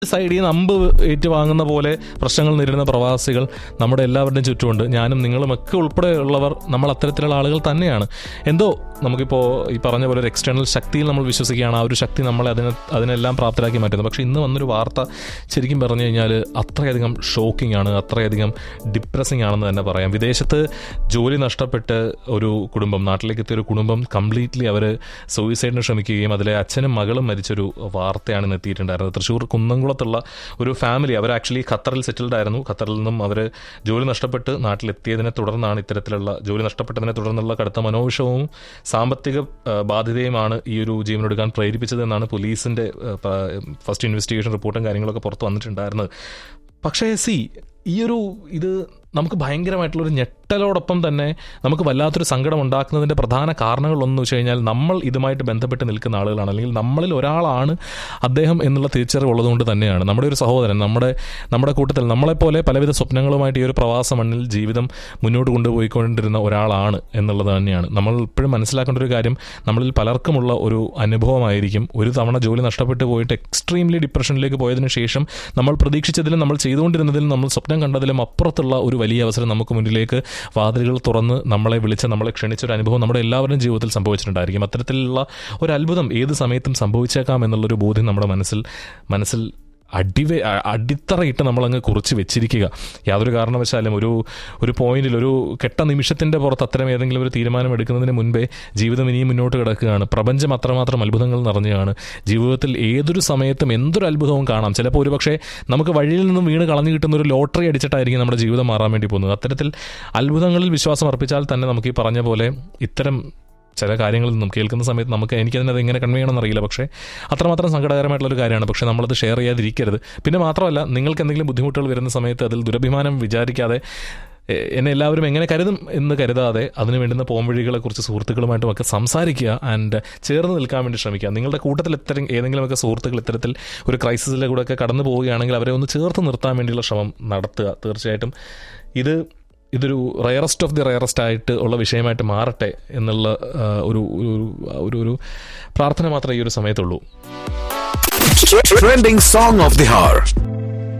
സൈഡിൽ നിന്ന് അമ്പ് ഏറ്റുവാങ്ങുന്ന പോലെ പ്രശ്നങ്ങൾ നേരിടുന്ന പ്രവാസികൾ നമ്മുടെ എല്ലാവരുടെയും ചുറ്റുമുണ്ട് ഞാനും നിങ്ങളുമൊക്കെ ഉൾപ്പെടെയുള്ളവർ നമ്മൾ അത്തരത്തിലുള്ള ആളുകൾ തന്നെയാണ് എന്തോ നമുക്കിപ്പോൾ ഈ പറഞ്ഞ പോലെ ഒരു എക്സ്റ്റേണൽ ശക്തിയിൽ നമ്മൾ വിശ്വസിക്കുകയാണ് ആ ഒരു ശക്തി നമ്മളെ അതിനെ അതിനെല്ലാം പ്രാപ്തരാക്കി മാറ്റുന്നു പക്ഷേ ഇന്ന് വന്നൊരു വാർത്ത ശരിക്കും പറഞ്ഞു കഴിഞ്ഞാൽ അത്രയധികം ഷോക്കിംഗ് ആണ് അത്രയധികം ഡിപ്രസിംഗ് ആണെന്ന് തന്നെ പറയാം വിദേശത്ത് ജോലി നഷ്ടപ്പെട്ട് ഒരു കുടുംബം നാട്ടിലേക്ക് എത്തിയ ഒരു കുടുംബം കംപ്ലീറ്റ്ലി അവർ സൂയിസൈഡിന് ശ്രമിക്കുകയും അതിലെ അച്ഛനും മകളും മരിച്ചൊരു വാർത്തയാണ് ഇന്ന് എത്തിയിട്ടുണ്ടായിരുന്നത് തൃശ്ശൂർ കുന്നംകുളത്തുള്ള ഒരു ഫാമിലി അവർ ആക്ച്വലി ഖത്തറിൽ സെറ്റിൽഡ് ആയിരുന്നു ഖത്തറിൽ നിന്നും അവർ ജോലി നഷ്ടപ്പെട്ട് നാട്ടിലെത്തിയതിനെ തുടർന്നാണ് ഇത്തരത്തിലുള്ള ജോലി നഷ്ടപ്പെട്ടതിനെ തുടർന്നുള്ള കടുത്ത മനോവിഷവും സാമ്പത്തിക ആ, ബാധ്യതയുമാണ് ഈ ഒരു ജീവനെടുക്കാൻ പ്രേരിപ്പിച്ചതെന്നാണ് പോലീസിന്റെ ആ, പ- ഫസ്റ്റ് ഇൻവെസ്റ്റിഗേഷൻ റിപ്പോർട്ടും കാര്യങ്ങളൊക്കെ പുറത്ത് വന്നിട്ടുണ്ടായിരുന്നത് പക്ഷേ സി ഈ ഒരു ഇത് നമുക്ക് ഭയങ്കരമായിട്ടുള്ളൊരു ഞെട്ടലോടൊപ്പം തന്നെ നമുക്ക് വല്ലാത്തൊരു സങ്കടം ഉണ്ടാക്കുന്നതിൻ്റെ പ്രധാന കാരണങ്ങളൊന്നും വെച്ച് കഴിഞ്ഞാൽ നമ്മൾ ഇതുമായിട്ട് ബന്ധപ്പെട്ട് നിൽക്കുന്ന ആളുകളാണ് അല്ലെങ്കിൽ നമ്മളിൽ ഒരാളാണ് അദ്ദേഹം എന്നുള്ള തിരിച്ചറിവുള്ളതുകൊണ്ട് തന്നെയാണ് നമ്മുടെ ഒരു സഹോദരൻ നമ്മുടെ നമ്മുടെ കൂട്ടത്തിൽ നമ്മളെപ്പോലെ പലവിധ സ്വപ്നങ്ങളുമായിട്ട് ഈ ഒരു പ്രവാസ മണ്ണിൽ ജീവിതം മുന്നോട്ട് കൊണ്ടുപോയിക്കൊണ്ടിരുന്ന ഒരാളാണ് എന്നുള്ളത് തന്നെയാണ് നമ്മൾ ഇപ്പോഴും മനസ്സിലാക്കേണ്ട ഒരു കാര്യം നമ്മളിൽ പലർക്കുമുള്ള ഒരു അനുഭവമായിരിക്കും ഒരു തവണ ജോലി നഷ്ടപ്പെട്ടു പോയിട്ട് എക്സ്ട്രീംലി ഡിപ്രഷനിലേക്ക് പോയതിനു ശേഷം നമ്മൾ പ്രതീക്ഷിച്ചതിലും നമ്മൾ ചെയ്തുകൊണ്ടിരുന്നതിലും നമ്മൾ സ്വപ്നം കണ്ടതിലും അപ്പുറത്തുള്ള ഒരു വലിയ അവസരം നമുക്ക് മുന്നിലേക്ക് വാതിലുകൾ തുറന്ന് നമ്മളെ വിളിച്ച് നമ്മളെ ക്ഷണിച്ച ഒരു അനുഭവം നമ്മുടെ എല്ലാവരുടെയും ജീവിതത്തിൽ സംഭവിച്ചിട്ടുണ്ടായിരിക്കും അത്തരത്തിലുള്ള ഒരു അത്ഭുതം ഏത് സമയത്തും സംഭവിച്ചേക്കാം എന്നുള്ളൊരു ബോധ്യം നമ്മുടെ മനസ്സിൽ മനസ്സിൽ അടിവെ അ- അടിത്തറയിട്ട് നമ്മളങ്ങ് കുറിച്ച് വെച്ചിരിക്കുക യാതൊരു കാരണവശാലും ഒരു ഒരു പോയിന്റിൽ ഒരു കെട്ട നിമിഷത്തിന്റെ പുറത്ത് അത്തരം ഏതെങ്കിലും ഒരു തീരുമാനം എടുക്കുന്നതിന് മുൻപേ ജീവിതം ഇനിയും മുന്നോട്ട് കിടക്കുകയാണ് പ്രപഞ്ചം അത്രമാത്രം അത്ഭുതങ്ങൾ നിറഞ്ഞതാണ് ജീവിതത്തിൽ ഏതൊരു സമയത്തും എന്തൊരു അത്ഭുതവും കാണാം ചിലപ്പോൾ ഒരുപക്ഷെ നമുക്ക് വഴിയിൽ നിന്നും വീണ് കളഞ്ഞു കിട്ടുന്ന ഒരു ലോട്ടറി അടിച്ചിട്ടായിരിക്കും നമ്മുടെ ജീവിതം മാറാൻ വേണ്ടി പോകുന്നത് അത്തരത്തിൽ അത്ഭുതങ്ങളിൽ വിശ്വാസം അർപ്പിച്ചാൽ തന്നെ നമുക്ക് ഈ പറഞ്ഞ പോലെ ഇത്തരം ചില കാര്യങ്ങളിൽ നിന്നും കേൾക്കുന്ന സമയത്ത് നമുക്ക് എനിക്കതിനത് എങ്ങനെ കൺവേ ചെയ്യണമെന്ന് അറിയില്ല പക്ഷേ അത്രമാത്രം സങ്കടകരമായിട്ടുള്ള ഒരു കാര്യമാണ് പക്ഷേ നമ്മളത് ഷെയർ ചെയ്യാതിരിക്കരുത് പിന്നെ മാത്രമല്ല നിങ്ങൾക്ക് എന്തെങ്കിലും ബുദ്ധിമുട്ടുകൾ വരുന്ന സമയത്ത് അതിൽ ദുരഭിമാനം വിചാരിക്കാതെ എ- എന്നെ എല്ലാവരും എങ്ങനെ കരുതും എന്ന് കരുതാതെ അതിന് വേണ്ടുന്ന പോംവഴികളെക്കുറിച്ച് സുഹൃത്തുക്കളുമായിട്ടും ഒക്കെ സംസാരിക്കുക ആൻഡ് ചേർന്ന് നിൽക്കാൻ വേണ്ടി ശ്രമിക്കുക നിങ്ങളുടെ കൂട്ടത്തിൽ ഇത്തരം ഏതെങ്കിലുമൊക്കെ സുഹൃത്തുക്കൾ ഇത്തരത്തിൽ ഒരു ക്രൈസിസിലൂടെ ഒക്കെ കടന്നു പോവുകയാണെങ്കിൽ അവരെ ഒന്ന് ചേർത്ത് നിർത്താൻ വേണ്ടിയുള്ള ശ്രമം നടത്തുക തീർച്ചയായിട്ടും ഇത് ഇതൊരു റയറസ്റ്റ് ഓഫ് ദി റയറസ്റ്റ് ആയിട്ട് ഉള്ള വിഷയമായിട്ട് മാറട്ടെ എന്നുള്ള ആ, ഒരു ഒരു ഒരു ഒരു പ്രാർത്ഥന മാത്രമേ ഈ ഒരു സമയത്തുള്ളൂ Trending song of the hour.